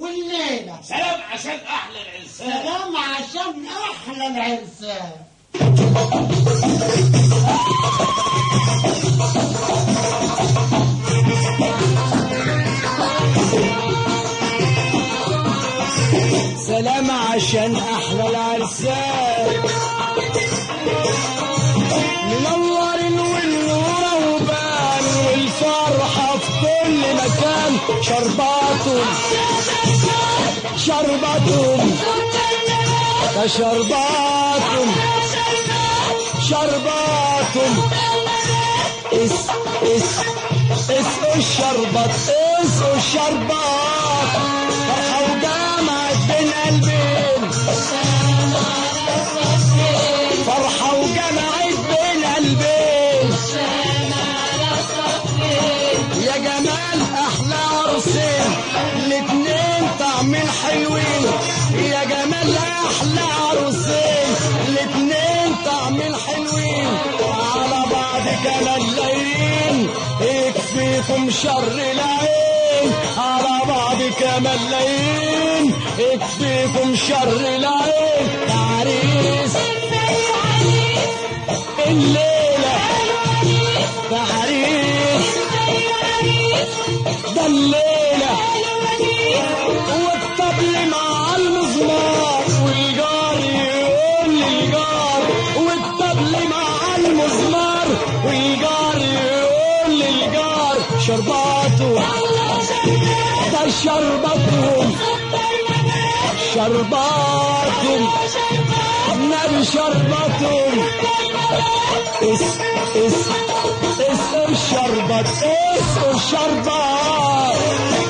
والليلة سلام عشان احلى العرسان سلام عشان أحلى العرسان سلام عشان احلى العرسان منور والنور وبان والفرحة في كل مكان شرباتهم شرباتهم يا شرباتهم شرباتهم اس اس اسقوا الشربات اسقوا الشربات فرحة وجامعة بين قلبين فرحة وجمعت بين قلبين يا جمال أحلى عرسين الاتنين طعمين حلوين يا جمال أحلى عروسين الاتنين طعمين حلوين على بعض كمان لايين يكفيكم شر العين على بعض كمان لايين يكفيكم شر العين تعريس الليلة تعريس ده الليلة والطبل مع المزمار والجار يقول للجار والطبل مع المزمار والجار يقول للجار شرباته ده شربتهم شرباتهم نبي شربتهم اس اس اس الشربت اس الشربت